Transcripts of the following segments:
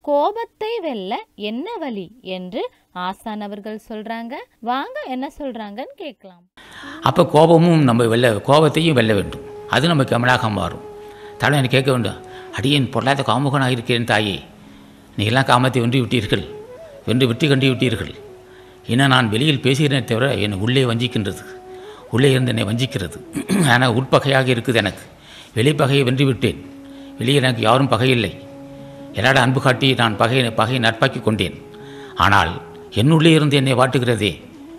கோபத்தை வெல்ல என்ன வழி என்று ஆசான் அவர்கள் சொல்றாங்க வாங்க என்ன சொல்றாங்கன்னு கேட்கலாம் அப்போ கோபமும் நம்ம வெல்ல கோபத்தையும் வெல்ல வேண்டும் அது நம்ம கமலாக மாறும் தலைவன் என்னை கேட்க வேண்டும் அடியேன் பொருளாத காமுகனாக இருக்கிறேன் தாயே நீங்களாம் காமத்தை வென்று விட்டீர்கள் வென்று வெற்றி கண்டு விட்டீர்கள் இன்னும் நான் வெளியில் பேசுகிறேனே தவிர என்னை உள்ளே வஞ்சிக்கின்றது உள்ளே இருந்து என்னை வஞ்சிக்கிறது ஆனால் உட்பகையாக இருக்குது எனக்கு வெளிப்பகையை வென்று விட்டேன் வெளியே எனக்கு யாரும் பகை இல்லை எல்லாரும் அன்பு காட்டி நான் பகை பகையை நட்பாக்கி கொண்டேன் ஆனால் என்னுள்ளே இருந்து என்னை வாட்டுகிறதே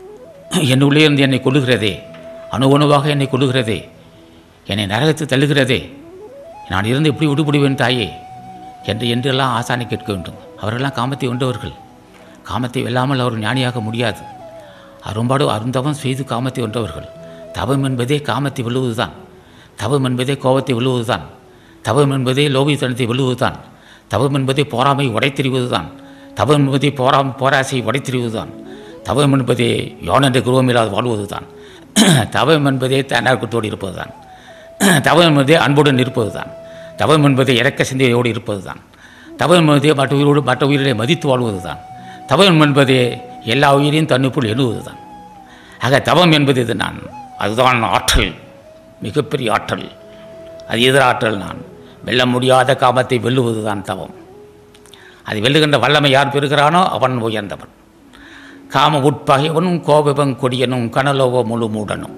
என் உள்ளே இருந்து என்னை கொள்ளுகிறதே அணு அணுவாக என்னை கொள்ளுகிறதே என்னை நரகத்து தள்ளுகிறதே நான் இருந்து எப்படி விடுபடுவேன் தாயே என்று என்றெல்லாம் ஆசானை கேட்க வேண்டும் அவரெல்லாம் காமத்தை வென்றவர்கள் காமத்தை வெல்லாமல் அவர் ஞானியாக முடியாது அரும்பாடு அருந்தவம் செய்து காமத்தை வென்றவர்கள் தவம் என்பதே காமத்தை வெல்லுவதுதான் தவம் என்பதே கோபத்தை வெல்லுவதுதான் தவம் என்பதே லோபித்தனத்தை வெல்லுவதுதான் தவம் என்பதே போராமை உடைத்தெறிவதுதான் தவம் என்பதே போராம் போராசை உடைத்தெறிவதுதான் தவம் என்பதே யானென்ற குருவமில்லாது வாழ்வதுதான் தவம் என்பதே தன்னார்க்கத்தோடு இருப்பதுதான் தவம் என்பதே அன்புடன் இருப்பதுதான் தவம் என்பதே இறக்க சிந்தையோடு இருப்பதுதான் தவம் என்பதே மற்ற உயிரோடு மற்ற உயிரை மதித்து வாழ்வதுதான் தவம் என்பதே எல்லா உயிரையும் தன்னுக்குள் எண்ணுவதுதான் ஆக தவம் என்பது இது நான் அதுதான் ஆற்றல் மிகப்பெரிய ஆற்றல் அது எதிராற்றல் நான் வெல்ல முடியாத காமத்தை வெல்லுவதுதான் தவம் அது வெல்லுகின்ற வல்லமை யார் பெறுகிறானோ அவன் உயர்ந்தவன் காம உட்பகைவனும் கோபவன் கொடியனும் கனலோவ முழு மூடனும்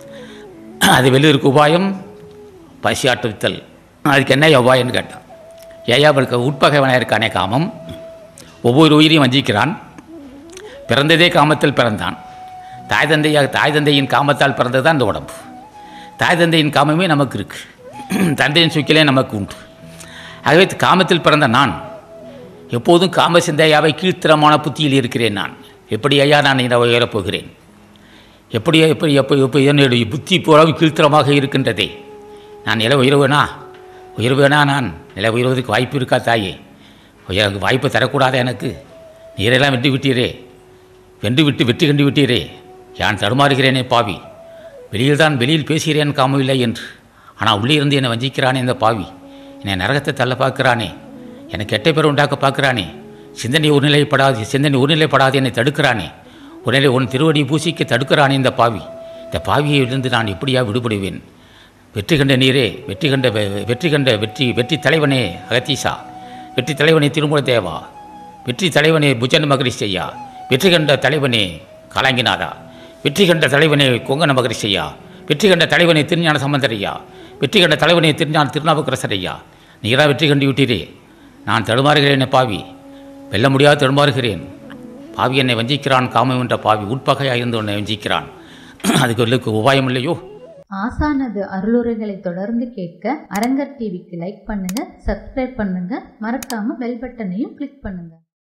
அது வெல்லுவதற்கு உபாயம் பசியாற்றுவித்தல் அதுக்கு என்ன உபாயம்னு கேட்டான் ஏயா அவளுக்கு உட்பகைவனாக இருக்கானே காமம் ஒவ்வொரு உயிரையும் வஞ்சிக்கிறான் பிறந்ததே காமத்தில் பிறந்தான் தாய் தந்தையாக தாய் தந்தையின் காமத்தால் பிறந்தது தான் இந்த உடம்பு தாய் தந்தையின் காமமே நமக்கு இருக்குது தந்தையின் சுக்கிலே நமக்கு உண்டு ஆகவே காமத்தில் பிறந்த நான் எப்போதும் காம சிந்தையாவை கீழ்த்தரமான புத்தியில் இருக்கிறேன் நான் எப்படி ஐயா நான் இதை உயரப் போகிறேன் எப்படி எப்படி எப்போ எப்போ என்னுடைய புத்தி பூராவும் கீழ்த்தரமாக இருக்கின்றதே நான் நில உயர்வேனா உயர்வேனா நான் நில உயர்வதற்கு வாய்ப்பு இருக்கா தாயே உயருக்கு வாய்ப்பு தரக்கூடாதா எனக்கு நீரெல்லாம் வென்று விட்டீரே வென்று விட்டு வெற்றி கண்டு விட்டீரே யான் தடுமாறுகிறேனே பாவி வெளியில் தான் வெளியில் பேசுகிறேன் காமவில்லை என்று ஆனால் உள்ளே இருந்து என்னை வஞ்சிக்கிறானே இந்த பாவி என்னை நரகத்தை தள்ள பார்க்கிறானே எனக்கு கெட்ட பேர் உண்டாக்க பார்க்கிறானே சிந்தனை ஒருநிலைப்படாது சிந்தனை ஒருநிலைப்படாது என்னை தடுக்கிறானே உடனே உன் திருவடி பூசிக்க தடுக்கிறானே இந்த பாவி இந்த பாவியிலிருந்து நான் எப்படியா விடுபடுவேன் வெற்றி கண்ட நீரே வெற்றி கண்ட வெ- வெற்றி கண்ட வெற்றி வெற்றி தலைவனே அகத்தீசா வெற்றி தலைவனே திருமூல தேவா வெற்றி தலைவனே புஜன் மகரிஷையா வெற்றி கண்ட தலைவனே காலாங்கிநாதா வெற்றி கண்ட தலைவனே கொங்கண மகரிஷையா வெற்றி கண்ட தலைவனே திருஞான சம்பந்தரையா வெற்றி கண்ட தலைவனே திருஞான திருநாவுக்கரசரையா நீரா வெற்றி கண்டு விட்டீரே நான் தடுமாறுகிறேனே பாவி வெல்ல முடியாது தடுமாறுகிறேன் பாவி என்னை வஞ்சிக்கிறான் காமம் என்ற பாவி உட்பகையாக இருந்து உன்னை வஞ்சிக்கிறான் அதுக்கு வெல்லுக்கு உபாயம் இல்லையோ ஆசானது அருளுரைகளை தொடர்ந்து கேட்க அரங்கர் டிவிக்கு லைக் பண்ணுங்க சப்ஸ்கிரைப் பண்ணுங்க மறக்காம பெல் பட்டனையும் கிளிக் பண்ணுங்க